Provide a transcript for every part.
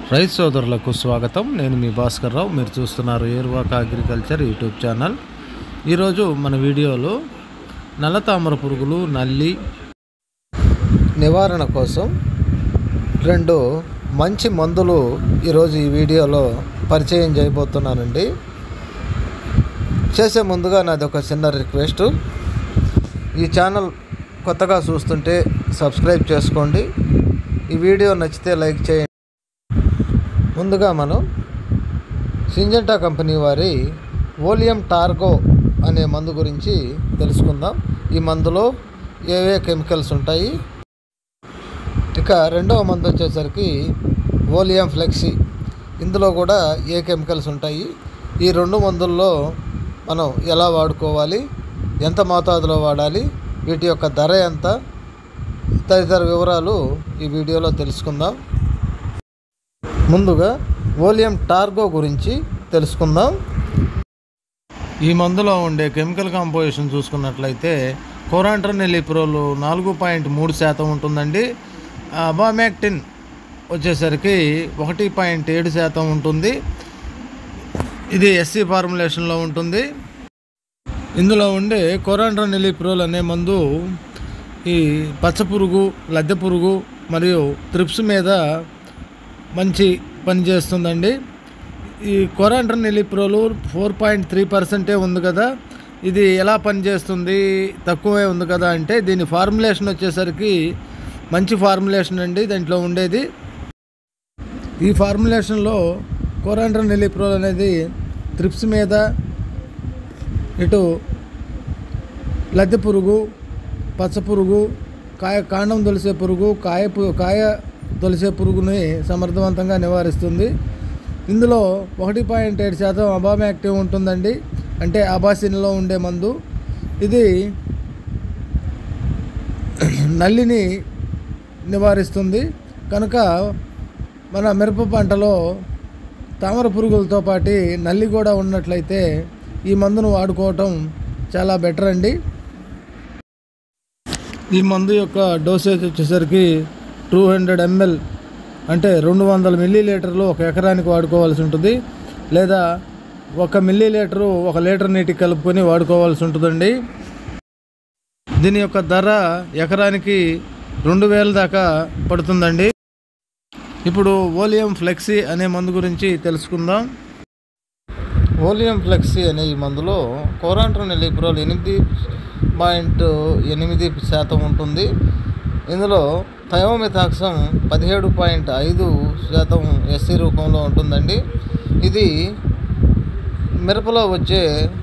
రైతు సోదరులకు స్వాగతం నేను మీ భాస్కర్ రావు మీరు చూస్తున్నారు ఏర్వాక అగ్రికల్చర్ యూట్యూబ్ ఛానల్ ఈరోజు మన వీడియోలో నల్ల తామర పురుగులు నల్లి నివారణ కోసం రెండు మంచి మందులు ఈరోజు ఈ వీడియోలో పరిచయం చేయబోతున్నానండి చేసే ముందుగా నాది ఒక చిన్న రిక్వెస్ట్ ఈ ఛానల్ కొత్తగా చూస్తుంటే సబ్స్క్రైబ్ చేసుకోండి ఈ వీడియో నచ్చితే లైక్ చేయండి ముందుగా మనం సింజెంటా కంపెనీ వారి ఓలియం టార్గో అనే మందు గురించి తెలుసుకుందాం ఈ మందులో ఏవే కెమికల్స్ ఉంటాయి ఇక రెండవ మందు వచ్చేసరికి ఓలియం ఫ్లెక్సీ ఇందులో కూడా ఏ కెమికల్స్ ఉంటాయి ఈ రెండు మందుల్లో మనం ఎలా వాడుకోవాలి ఎంత మోతాదులో వాడాలి వీటి యొక్క ధర ఎంత తదితర వివరాలు ఈ వీడియోలో తెలుసుకుందాం ముందుగా ఓలియం టార్గో గురించి తెలుసుకుందాం ఈ మందులో ఉండే కెమికల్ కాంపోజిషన్ చూసుకున్నట్లయితే కోరాంట్రన్ ఎలిప్రోలు నాలుగు పాయింట్ మూడు శాతం ఉంటుందండి అబామాక్టిన్ వచ్చేసరికి ఒకటి పాయింట్ ఏడు శాతం ఉంటుంది ఇది ఎస్సీ ఫార్ములేషన్లో ఉంటుంది ఇందులో ఉండే కోరాండ్రన్ ఎలిప్రోల్ అనే మందు ఈ పచ్చపురుగు లద్దె పురుగు మరియు త్రిప్స్ మీద మంచి పని చేస్తుందండి ఈ chlorantraniliprole four point three పర్సెంటే ఉంది కదా ఇది ఎలా పనిచేస్తుంది తక్కువే ఉంది కదా అంటే దీని ఫార్ములేషన్ వచ్చేసరికి మంచి ఫార్ములేషన్ అండి దాంట్లో ఉండేది ఈ ఫార్ములేషన్లో కోరాండ్రన్ ఎలిప్రోల్ అనేది త్రిప్స్ మీద ఇటు లద్దె పురుగు పచ్చ పురుగు కాయ కాండం తొలిసే పురుగు కాయ పు- కాయ తొలిసే పురుగుని సమర్థవంతంగా నివారిస్తుంది ఇందులో ఒకటి పాయింట్ ఏడు శాతం అబామ్ యాక్టివ్ ఉంటుందండి అంటే అబాసిన్లో ఉండే మందు ఇది నల్లిని నివారిస్తుంది కనుక మన మిరప పంటలో తామర పురుగులతో పాటు నల్లి కూడా ఉన్నట్లయితే ఈ మందును వాడుకోవటం చాలా బెటర్ అండి ఈ మందు యొక్క డోసేజ్ వచ్చేసరికి టూ హండ్రెడ్ ఎంఎల్ అంటే రెండు వందల మిల్లీ లీటర్లు ఒక ఎకరానికి వాడుకోవాల్సి ఉంటుంది లేదా ఒక మిల్లీ లీటరు ఒక లీటర్ నీటికి కలుపుకొని వాడుకోవాల్సి ఉంటుందండి దీని యొక్క ధర ఎకరానికి రెండు వేల దాకా పడుతుందండి ఇప్పుడు ఓలియం ఫ్లెక్సీ అనే మందు గురించి తెలుసుకుందాం ఓలియం ఫ్లెక్సీ అనే ఈ మందులో కోరాంట్రోన్ ఎలిప్రోల్ ఎనిమిది పాయింట్ ఎనిమిది శాతం ఉంటుంది ఇందులో థయోమిథాక్సం పదిహేడు పాయింట్ ఐదు శాతం ఎస్సీ రూపంలో ఉంటుందండి ఇది మిరపలో వచ్చే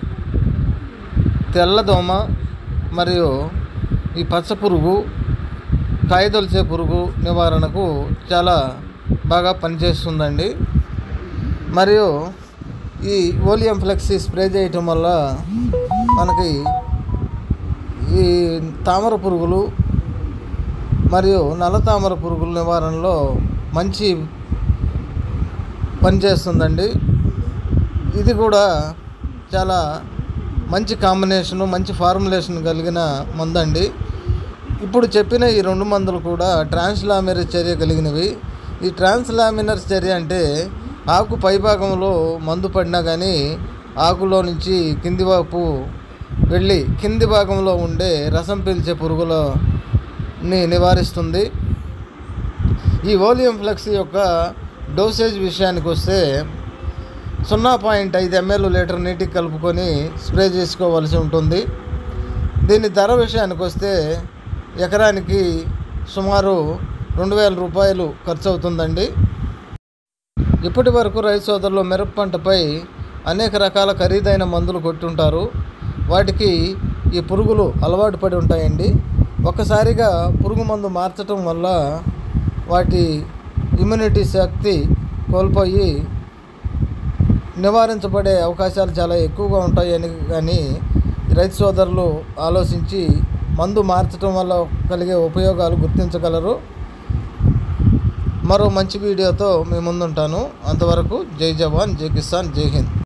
తెల్లదోమ మరియు ఈ పచ్చ పురుగు కాయదొలిచే పురుగు నివారణకు చాలా బాగా పనిచేస్తుందండి మరియు ఈ ఓలియం ఫ్లెక్సీ స్ప్రే చేయటం వల్ల మనకి ఈ తామర పురుగులు మరియు నల్ల తామర పురుగుల నివారణలో మంచి పనిచేస్తుందండి ఇది కూడా చాలా మంచి కాంబినేషను మంచి ఫార్ములేషన్ కలిగిన మందండి ఇప్పుడు చెప్పిన ఈ రెండు మందులు కూడా ట్రాన్స్లామినర్ చర్య కలిగినవి ఈ ట్రాన్స్లామినర్ చర్య అంటే ఆకు పైభాగంలో మందు పడినా కానీ ఆకులో నుంచి కింది వైపు వెళ్ళి కింది భాగంలో ఉండే రసం పీల్చే పురుగులని నివారిస్తుంది ఈ ఓలియం ఫ్లెక్స్ యొక్క డోసేజ్ విషయానికి వస్తే సున్నా పాయింట్ ఐదు ఎంఎల్ లీటర్ నీటికి కలుపుకొని స్ప్రే చేసుకోవాల్సి ఉంటుంది దీని ధర విషయానికి వస్తే ఎకరానికి సుమారు రెండు వేల రూపాయలు ఖర్చు అవుతుందండి ఇప్పటి వరకు రైతు సోదరులు మిరప పంటపై అనేక రకాల ఖరీదైన మందులు కొట్టుంటారు వాటికి ఈ పురుగులు అలవాటు పడి ఉంటాయండి ఒక్కసారిగా పురుగు మందు మార్చటం వల్ల వాటి ఇమ్యూనిటీ శక్తి కోల్పోయి నివారించబడే అవకాశాలు చాలా ఎక్కువగా ఉంటాయని కానీ రైతు సోదరులు ఆలోచించి మందు మార్చడం వల్ల కలిగే ఉపయోగాలు గుర్తించగలరు మరో మంచి వీడియోతో మీ ముందుంటాను అంతవరకు జై జవాన్ జై కిసాన్ జై హింద్